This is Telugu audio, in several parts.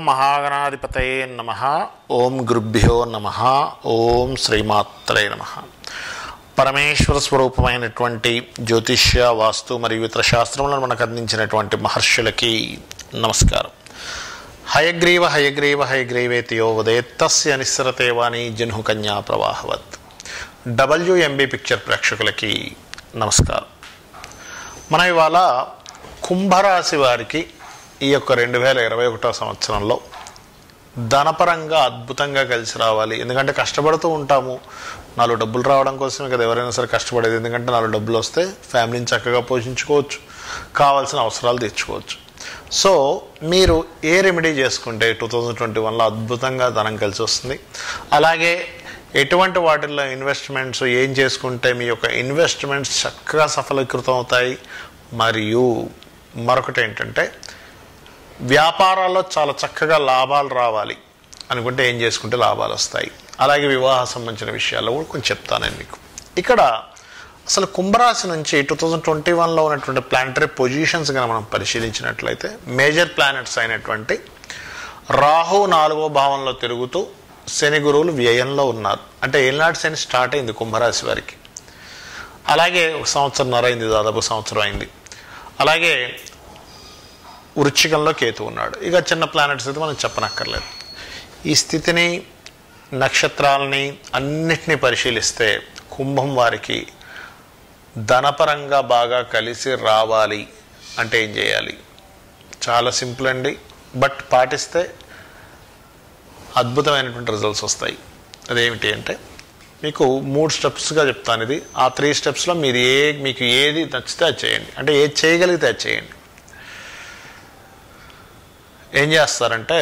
మహాగణాధిపతయే నమ ఓం గురుభ్యో నమ ఓం శ్రీమాత్రే నమ పరమేశ్వర స్వరూపమైనటువంటి జ్యోతిష్య వాస్తు మరియు ఇతర శాస్త్రములను మనకు అందించినటువంటి మహర్షులకి నమస్కారం హయగ్రీవ హయగ్రీవ హయగ్రీవేతియో ఉదయత్తస్య నిస్సరతే వాణి జన్హు కన్యా ప్రవాహవత్ డబ్ల్యూఎంబి పిక్చర్ ప్రేక్షకులకి నమస్కారం మన ఇవాళ కుంభరాశి వారికి ఈ యొక్క రెండు వేల ఇరవై ఒకటో సంవత్సరంలో ధనపరంగా అద్భుతంగా కలిసి రావాలి ఎందుకంటే కష్టపడుతూ ఉంటాము నాలుగు డబ్బులు రావడం కోసమే కదా ఎవరైనా సరే కష్టపడేది ఎందుకంటే నాలుగు డబ్బులు వస్తే ఫ్యామిలీని చక్కగా పోషించుకోవచ్చు కావాల్సిన అవసరాలు తీర్చుకోవచ్చు సో మీరు ఏ రెమెడీ చేసుకుంటే టూ థౌజండ్ ట్వంటీ వన్లో అద్భుతంగా ధనం కలిసి వస్తుంది అలాగే ఎటువంటి వాటిల్లో ఇన్వెస్ట్మెంట్స్ ఏం చేసుకుంటే మీ యొక్క ఇన్వెస్ట్మెంట్స్ చక్కగా సఫలీకృతం అవుతాయి మరియు మరొకటి ఏంటంటే వ్యాపారాల్లో చాలా చక్కగా లాభాలు రావాలి అనుకుంటే ఏం చేసుకుంటే లాభాలు వస్తాయి అలాగే వివాహ సంబంధించిన విషయాల్లో కూడా కొంచెం చెప్తాను నేను మీకు ఇక్కడ అసలు కుంభరాశి నుంచి టూ థౌజండ్ ట్వంటీ వన్లో ఉన్నటువంటి ప్లానటరీ పొజిషన్స్ కనుక మనం పరిశీలించినట్లయితే మేజర్ ప్లానెట్స్ అయినటువంటి రాహు నాలుగో భావంలో తిరుగుతూ శని గురువులు వ్యయంలో ఉన్నారు అంటే ఏనాటి శని స్టార్ట్ అయింది కుంభరాశి వారికి అలాగే ఒక సంవత్సరంన్నర అయింది దాదాపు సంవత్సరం అయింది అలాగే వృచ్చికంలో కేతు ఉన్నాడు ఇక చిన్న ప్లానెట్స్ అయితే మనం చెప్పనక్కర్లేదు ఈ స్థితిని నక్షత్రాలని అన్నిటినీ పరిశీలిస్తే కుంభం వారికి ధనపరంగా బాగా కలిసి రావాలి అంటే ఏం చేయాలి చాలా సింపుల్ అండి బట్ పాటిస్తే అద్భుతమైనటువంటి రిజల్ట్స్ వస్తాయి అదేమిటి అంటే మీకు మూడు స్టెప్స్గా చెప్తాను ఇది ఆ త్రీ స్టెప్స్లో మీరు ఏ మీకు ఏది నచ్చితే అది చేయండి అంటే ఏది చేయగలిగితే అది చేయండి ఏం చేస్తారంటే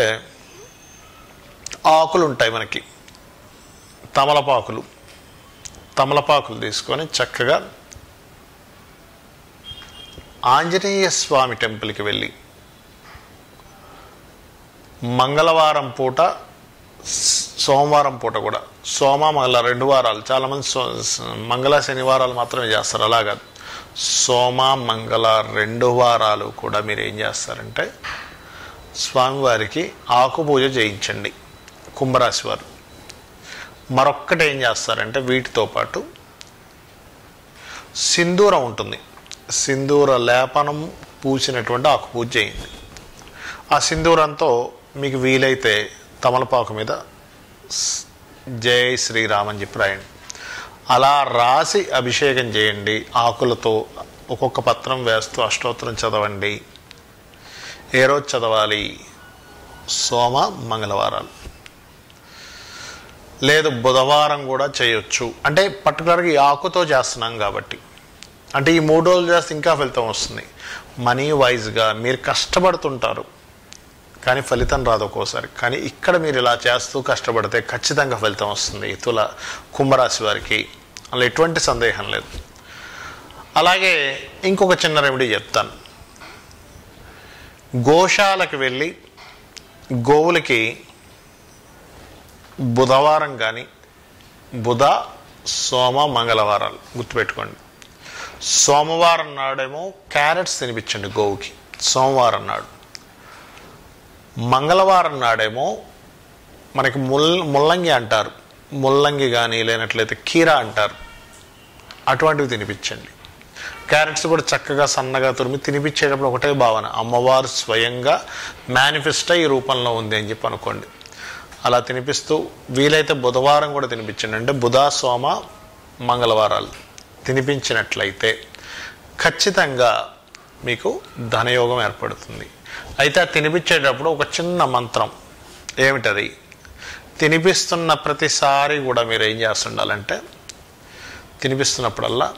ఆకులు ఉంటాయి మనకి తమలపాకులు తమలపాకులు తీసుకొని చక్కగా ఆంజనేయ స్వామి టెంపుల్కి వెళ్ళి మంగళవారం పూట సోమవారం పూట కూడా సోమ మంగళ రెండు వారాలు చాలామంది సో మంగళ శనివారాలు మాత్రమే చేస్తారు అలాగా సోమ మంగళ రెండు వారాలు కూడా మీరు ఏం చేస్తారంటే స్వామివారికి ఆకు పూజ చేయించండి కుంభరాశి వారు మరొక్కటి ఏం చేస్తారంటే వీటితో పాటు సింధూరం ఉంటుంది సింధూర లేపనం పూసినటువంటి ఆకు పూజ చేయండి ఆ సింధూరంతో మీకు వీలైతే తమలపాకు మీద జై శ్రీరామ్ అని చెప్పి రాయండి అలా రాసి అభిషేకం చేయండి ఆకులతో ఒక్కొక్క పత్రం వేస్తూ అష్టోత్తరం చదవండి ఏ రోజు చదవాలి సోమ మంగళవారాలు లేదు బుధవారం కూడా చేయొచ్చు అంటే పర్టికులర్గా ఈ ఆకుతో చేస్తున్నాం కాబట్టి అంటే ఈ మూడు రోజులు చేస్తే ఇంకా ఫలితం వస్తుంది మనీ వైజ్గా మీరు కష్టపడుతుంటారు కానీ ఫలితం రాదు ఒక్కోసారి కానీ ఇక్కడ మీరు ఇలా చేస్తూ కష్టపడితే ఖచ్చితంగా ఫలితం వస్తుంది తుల కుంభరాశి వారికి అలా ఎటువంటి సందేహం లేదు అలాగే ఇంకొక చిన్న రెమెడీ చెప్తాను గోశాలకు వెళ్ళి గోవులకి బుధవారం కానీ బుధ సోమ మంగళవారాలు గుర్తుపెట్టుకోండి సోమవారం నాడేమో క్యారెట్స్ తినిపించండి గోవుకి సోమవారం నాడు మంగళవారం నాడేమో మనకి ముల్ ముల్లంగి అంటారు ముల్లంగి కానీ లేనట్లయితే కీరా అంటారు అటువంటివి తినిపించండి క్యారెట్స్ కూడా చక్కగా సన్నగా తురిమి తినిపించేటప్పుడు ఒకటే భావన అమ్మవారు స్వయంగా మేనిఫెస్టో ఈ రూపంలో ఉంది అని చెప్పి అనుకోండి అలా తినిపిస్తూ వీలైతే బుధవారం కూడా తినిపించండి అంటే బుధ సోమ మంగళవారాలు తినిపించినట్లయితే ఖచ్చితంగా మీకు ధనయోగం ఏర్పడుతుంది అయితే ఆ తినిపించేటప్పుడు ఒక చిన్న మంత్రం ఏమిటది తినిపిస్తున్న ప్రతిసారి కూడా మీరు ఏం చేస్తుండాలంటే తినిపిస్తున్నప్పుడల్లా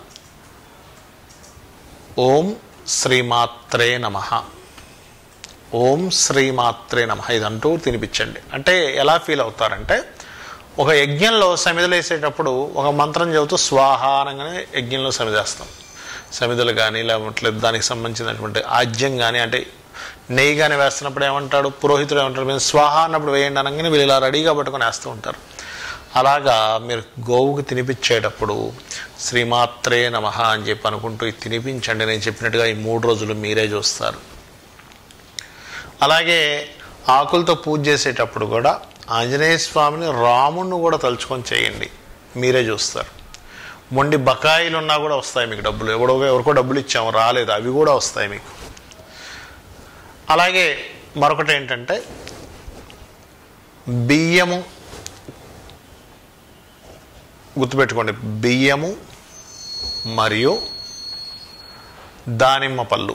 ఓం శ్రీమాత్రే నమ ఓం శ్రీమాత్రే నమ ఇదంటూ తినిపించండి అంటే ఎలా ఫీల్ అవుతారంటే ఒక యజ్ఞంలో సమిధులు వేసేటప్పుడు ఒక మంత్రం చెబుతూ స్వాహ అనగానే యజ్ఞంలో సమిదేస్తాం సమిధులు కానీ లేకపోతే దానికి సంబంధించినటువంటి ఆజ్యం కానీ అంటే నెయ్యి కానీ వేస్తున్నప్పుడు ఏమంటాడు పురోహితుడు ఏమంటాడు మేము స్వాహ అన్నప్పుడు వేయండి అనగానే వీళ్ళు ఇలా రెడీగా పట్టుకొని వేస్తూ ఉంటారు అలాగా మీరు గోవుకి తినిపించేటప్పుడు శ్రీమాత్రే నమ అని చెప్పి అనుకుంటూ ఇది తినిపించండి నేను చెప్పినట్టుగా ఈ మూడు రోజులు మీరే చూస్తారు అలాగే ఆకులతో పూజ చేసేటప్పుడు కూడా ఆంజనేయ స్వామిని రాముణ్ణి కూడా తలుచుకొని చేయండి మీరే చూస్తారు మొండి బకాయిలు ఉన్నా కూడా వస్తాయి మీకు డబ్బులు ఎవడో ఎవరికో డబ్బులు ఇచ్చాము రాలేదు అవి కూడా వస్తాయి మీకు అలాగే మరొకటి ఏంటంటే బియ్యము గుర్తుపెట్టుకోండి బియ్యము మరియు దానిమ్మ పళ్ళు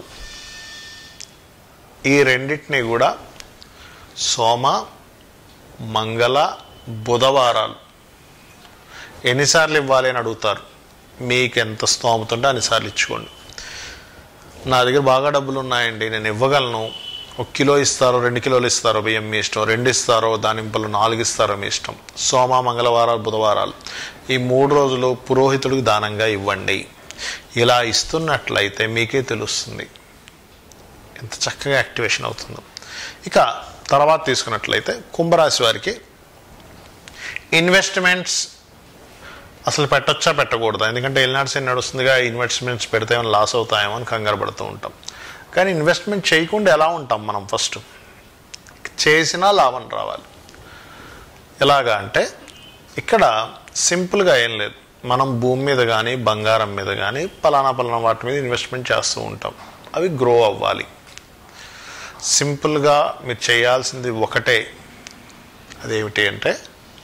ఈ రెండింటిని కూడా సోమ మంగళ బుధవారాలు ఎన్నిసార్లు ఇవ్వాలి అని అడుగుతారు మీకు ఎంత స్తోమత ఉంటే అన్నిసార్లు ఇచ్చుకోండి నా దగ్గర బాగా డబ్బులు ఉన్నాయండి నేను ఇవ్వగలను ఒక కిలో ఇస్తారో రెండు కిలోలు ఇస్తారో బియ్యం మీ ఇష్టం రెండు ఇస్తారో దానింపలు నాలుగు ఇస్తారో మీ ఇష్టం సోమ మంగళవారాలు బుధవారాలు ఈ మూడు రోజులు పురోహితుడికి దానంగా ఇవ్వండి ఇలా ఇస్తున్నట్లయితే మీకే తెలుస్తుంది ఎంత చక్కగా యాక్టివేషన్ అవుతుందో ఇక తర్వాత తీసుకున్నట్లయితే కుంభరాశి వారికి ఇన్వెస్ట్మెంట్స్ అసలు పెట్టొచ్చా పెట్టకూడదా ఎందుకంటే ఎల్నాడు శని నడుస్తుందిగా ఇన్వెస్ట్మెంట్స్ పెడితే ఏమైనా లాస్ అవుతాయేమో అని కంగారు పడుతూ ఉంటాం కానీ ఇన్వెస్ట్మెంట్ చేయకుండా ఎలా ఉంటాం మనం ఫస్ట్ చేసినా లాభం రావాలి ఎలాగా అంటే ఇక్కడ సింపుల్గా ఏం లేదు మనం భూమి మీద కానీ బంగారం మీద కానీ పలానా పలానా వాటి మీద ఇన్వెస్ట్మెంట్ చేస్తూ ఉంటాం అవి గ్రో అవ్వాలి సింపుల్గా మీరు చేయాల్సింది ఒకటే అదేమిటి అంటే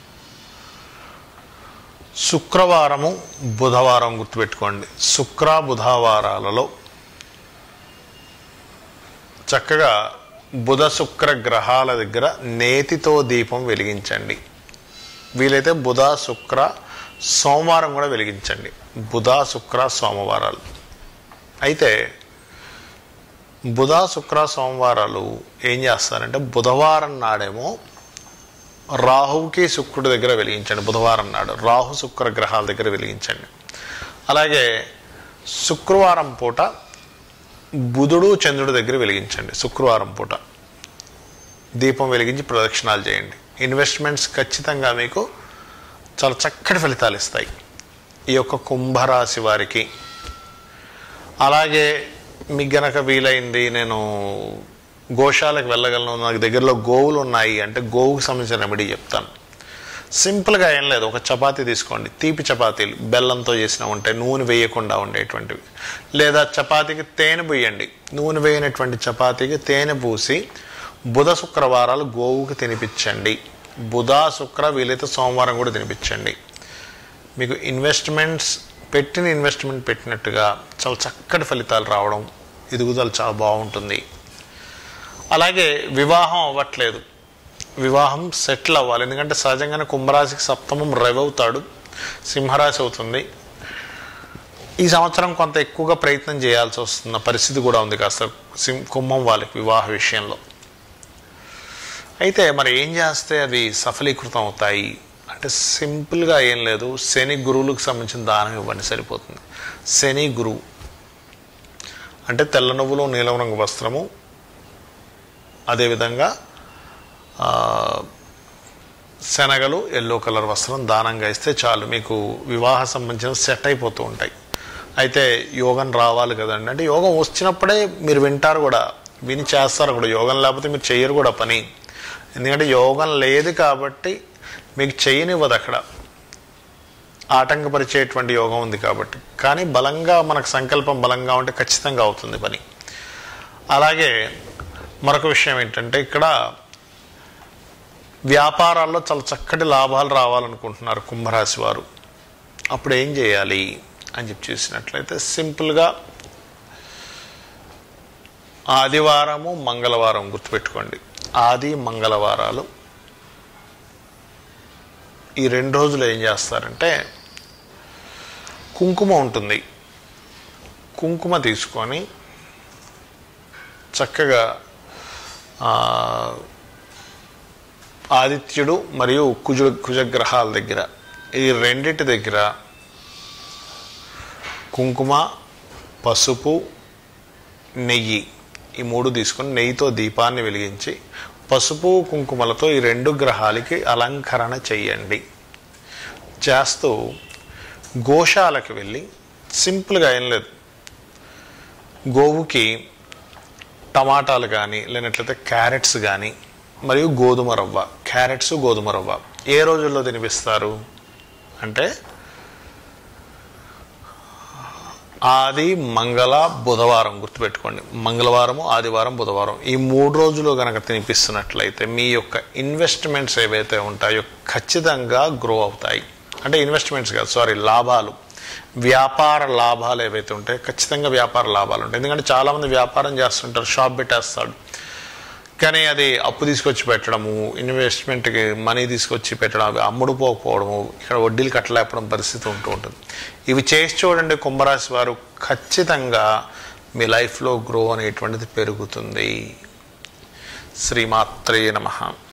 శుక్రవారము బుధవారం గుర్తుపెట్టుకోండి శుక్ర బుధవారాలలో చక్కగా బుధ శుక్ర గ్రహాల దగ్గర నేతితో దీపం వెలిగించండి వీలైతే బుధ శుక్ర సోమవారం కూడా వెలిగించండి బుధ శుక్ర సోమవారాలు అయితే బుధ శుక్ర సోమవారాలు ఏం చేస్తారంటే బుధవారం నాడేమో రాహువుకి శుక్రుడి దగ్గర వెలిగించండి బుధవారం నాడు రాహు శుక్ర గ్రహాల దగ్గర వెలిగించండి అలాగే శుక్రవారం పూట బుధుడు చంద్రుడి దగ్గర వెలిగించండి శుక్రవారం పూట దీపం వెలిగించి ప్రదక్షిణాలు చేయండి ఇన్వెస్ట్మెంట్స్ ఖచ్చితంగా మీకు చాలా చక్కటి ఫలితాలు ఇస్తాయి ఈ యొక్క కుంభరాశి వారికి అలాగే మీకు గనక వీలైంది నేను గోశాలకు వెళ్ళగలను నాకు దగ్గరలో గోవులు ఉన్నాయి అంటే గోవుకు సంబంధించిన రెమెడీ చెప్తాను సింపుల్గా ఏం లేదు ఒక చపాతీ తీసుకోండి తీపి చపాతీలు బెల్లంతో చేసిన ఉంటాయి నూనె వేయకుండా ఉండేటువంటివి లేదా చపాతీకి తేనె పూయండి నూనె వేయనటువంటి చపాతీకి తేనె పూసి బుధ శుక్రవారాలు గోవుకి తినిపించండి బుధ శుక్ర వీలైతే సోమవారం కూడా తినిపించండి మీకు ఇన్వెస్ట్మెంట్స్ పెట్టిన ఇన్వెస్ట్మెంట్ పెట్టినట్టుగా చాలా చక్కటి ఫలితాలు రావడం ఎదుగుదల చాలా బాగుంటుంది అలాగే వివాహం అవ్వట్లేదు వివాహం సెటిల్ అవ్వాలి ఎందుకంటే సహజంగానే కుంభరాశికి సప్తమం రవి అవుతాడు సింహరాశి అవుతుంది ఈ సంవత్సరం కొంత ఎక్కువగా ప్రయత్నం చేయాల్సి వస్తున్న పరిస్థితి కూడా ఉంది కాస్త సింహ కుంభం వాళ్ళకి వివాహ విషయంలో అయితే మరి ఏం చేస్తే అవి సఫలీకృతం అవుతాయి అంటే సింపుల్గా ఏం లేదు శని గురువులకు సంబంధించిన దానం ఇవ్వండి సరిపోతుంది శని గురువు అంటే తెల్ల నువ్వులు నీలం రంగు వస్త్రము అదేవిధంగా ఆ, శనగలు ఎల్లో కలర్ వస్త్రం దానంగా ఇస్తే చాలు మీకు వివాహ సంబంధించిన సెట్ అయిపోతూ ఉంటాయి అయితే యోగం రావాలి కదండి అంటే యోగం వచ్చినప్పుడే మీరు వింటారు కూడా విని చేస్తారు కూడా యోగం లేకపోతే మీరు చెయ్యరు కూడా పని ఎందుకంటే యోగం లేదు కాబట్టి మీకు చేయనివ్వదు అక్కడ ఆటంకపరిచేటువంటి యోగం ఉంది కాబట్టి కానీ బలంగా మనకు సంకల్పం బలంగా ఉంటే ఖచ్చితంగా అవుతుంది పని అలాగే మరొక విషయం ఏంటంటే ఇక్కడ వ్యాపారాల్లో చాలా చక్కటి లాభాలు రావాలనుకుంటున్నారు కుంభరాశి వారు అప్పుడు ఏం చేయాలి అని చెప్పి చూసినట్లయితే సింపుల్గా ఆదివారము మంగళవారం గుర్తుపెట్టుకోండి ఆది మంగళవారాలు ఈ రెండు రోజులు ఏం చేస్తారంటే కుంకుమ ఉంటుంది కుంకుమ తీసుకొని చక్కగా ఆ, ఆదిత్యుడు మరియు కుజు కుజగ్రహాల దగ్గర ఈ రెండిటి దగ్గర కుంకుమ పసుపు నెయ్యి ఈ మూడు తీసుకొని నెయ్యితో దీపాన్ని వెలిగించి పసుపు కుంకుమలతో ఈ రెండు గ్రహాలకి అలంకరణ చెయ్యండి చేస్తూ గోశాలకు వెళ్ళి సింపుల్గా ఏం లేదు గోవుకి టమాటాలు కానీ లేనట్లయితే క్యారెట్స్ కానీ మరియు గోధుమ రవ్వ క్యారెట్స్ గోధుమ రవ్వ ఏ రోజుల్లో తినిపిస్తారు అంటే ఆది మంగళ బుధవారం గుర్తుపెట్టుకోండి మంగళవారము ఆదివారం బుధవారం ఈ మూడు రోజులు కనుక తినిపిస్తున్నట్లయితే మీ యొక్క ఇన్వెస్ట్మెంట్స్ ఏవైతే ఉంటాయో ఖచ్చితంగా గ్రో అవుతాయి అంటే ఇన్వెస్ట్మెంట్స్ కాదు సారీ లాభాలు వ్యాపార లాభాలు ఏవైతే ఉంటాయో ఖచ్చితంగా వ్యాపార లాభాలు ఉంటాయి ఎందుకంటే చాలామంది వ్యాపారం చేస్తుంటారు షాప్ పెట్టేస్తాడు కానీ అది అప్పు తీసుకొచ్చి పెట్టడము ఇన్వెస్ట్మెంట్కి మనీ తీసుకొచ్చి పెట్టడం అవి అమ్ముడు పోకపోవడము ఇక్కడ వడ్డీలు కట్టలేపడం పరిస్థితి ఉంటూ ఉంటుంది ఇవి చేసి చూడండి కుంభరాశి వారు ఖచ్చితంగా మీ లైఫ్లో గ్రో అనేటువంటిది పెరుగుతుంది శ్రీమాత్రే నమ